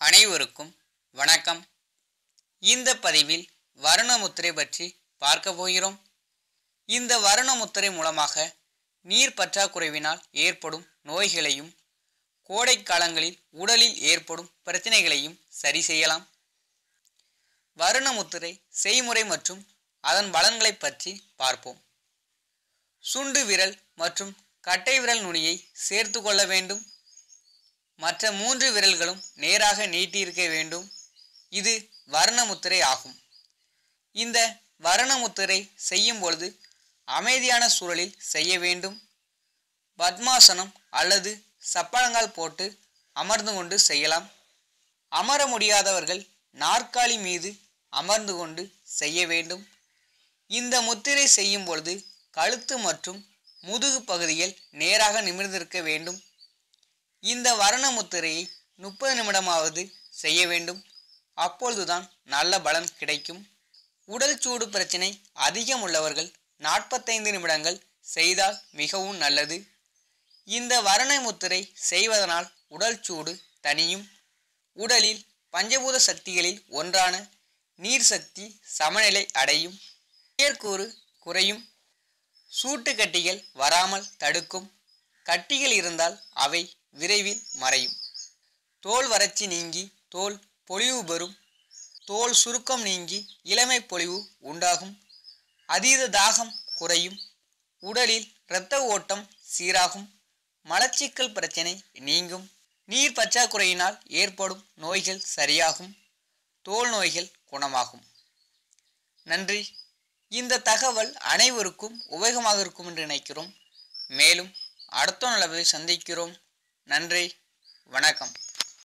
அனைவருக்கும் வணக்கம் இந்த பதிவில் வருணமுத்திரை பற்றி பார்க்க போகிறோம் இந்த வருணமுத்திரை மூலமாக நீர் பற்றாக்குறைவினால் ஏற்படும் நோய்களையும் கோடை காலங்களில் உடலில் ஏற்படும் பிரச்சனைகளையும் சரி செய்யலாம் வருணமுத்திரை செய்முறை மற்றும் அதன் பலன்களை பற்றி பார்ப்போம் சுண்டு விரல் மற்றும் கட்டை விரல் நுனியை சேர்த்து கொள்ள வேண்டும் மற்ற மூன்று விரல்களும் நேராக நீட்டியிருக்க வேண்டும் இது வர்ணமுத்திரை ஆகும் இந்த வர்ணமுத்திரை செய்யும் பொழுது அமைதியான சூழலில் செய்ய வேண்டும் பத்மாசனம் அல்லது சப்பளங்கால் போட்டு அமர்ந்து கொண்டு செய்யலாம் அமர முடியாதவர்கள் நாற்காலி மீது அமர்ந்து கொண்டு செய்ய வேண்டும் இந்த முத்திரை செய்யும் பொழுது கழுத்து மற்றும் முதுகு பகுதிகள் நேராக நிமிர்ந்திருக்க வேண்டும் இந்த வர்ண முத்திரையை முப்பது நிமிடமாவது செய்ய வேண்டும் அப்பொழுதுதான் நல்ல பலன் கிடைக்கும் உடல் சூடு பிரச்சனை அதிகம் உள்ளவர்கள் நாற்பத்தைந்து நிமிடங்கள் செய்தால் மிகவும் நல்லது இந்த வர்ண முத்திரை செய்வதனால் உடல் சூடு தனியும் உடலில் பஞ்சபூத சக்திகளில் ஒன்றான நீர் சக்தி சமநிலை அடையும் உயர்கூறு குறையும் சூட்டு கட்டிகள் வராமல் தடுக்கும் கட்டிகள் இருந்தால் அவை விரைவில் மறையும் தோல் வறட்சி நீங்கி தோல் பொலிவு பெறும் தோல் சுருக்கம் நீங்கி இளமை பொலிவு உண்டாகும் அதீத தாகம் குறையும் உடலில் இரத்த ஓட்டம் சீராகும் மலச்சிக்கல் பிரச்சனை நீங்கும் நீர் பற்றாக்குறையினால் ஏற்படும் நோய்கள் சரியாகும் தோல் நோய்கள் குணமாகும் நன்றி இந்த தகவல் அனைவருக்கும் உபயோகமாக இருக்கும் என்று நினைக்கிறோம் மேலும் அடுத்த நல்லதை சந்திக்கிறோம் நன்றி வணக்கம்